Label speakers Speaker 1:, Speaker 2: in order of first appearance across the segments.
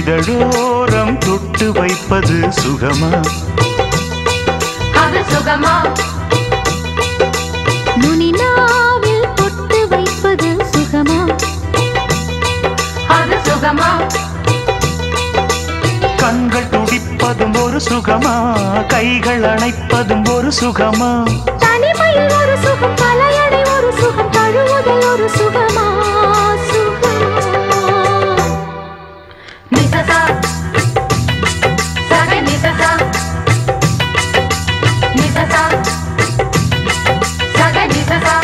Speaker 1: இதழோரம் தொட்டு வைப்பது சுகமா
Speaker 2: அது சுகமா
Speaker 3: நுனி நாவில் பொட்டு வைப்பது சுகமா
Speaker 2: அது சுகமா
Speaker 1: கண்கள் துடிப்பதும் ஒரு சுகமா கைகள் அணைப்பதும் ஒரு சுகமா
Speaker 3: தனிமையில் ஒரு சுகம் தலையணை ஒரு சுகம் தழுவுதல் ஒரு சுகமா சுகமா
Speaker 2: நிசசா சகை நிசசா நிசசா சகை நிசசா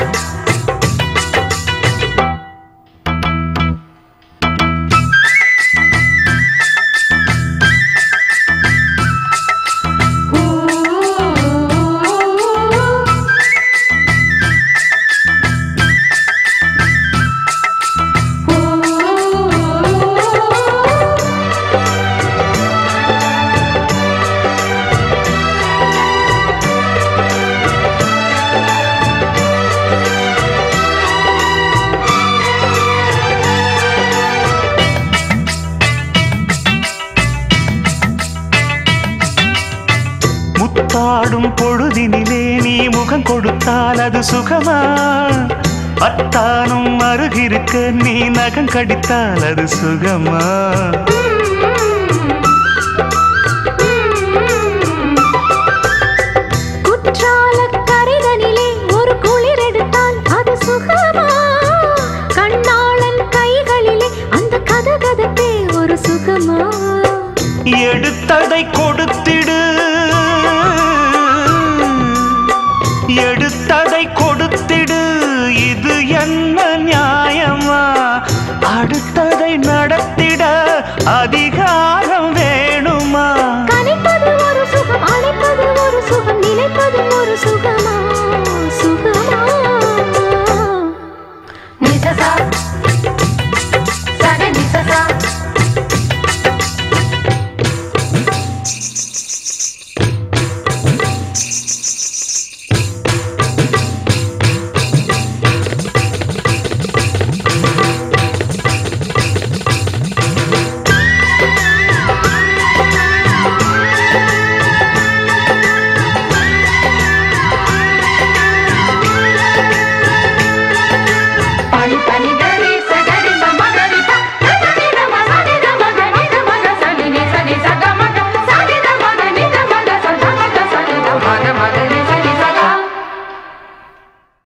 Speaker 1: முத்தாடும் பொழுதினிலே நீ முகம் கொடுத்தால் அது சுகமா அத்தானும் அருகிருக்க நீ நகம் கடித்தால் அது சுகமா
Speaker 3: குற்றால கரைதனிலே ஒரு குளிர் எடுத்தால் அது சுகமா கண்ணாளன் கைகளிலே அந்த கதகதப்பே ஒரு சுகமா
Speaker 1: எடுத்ததை கொடுத்து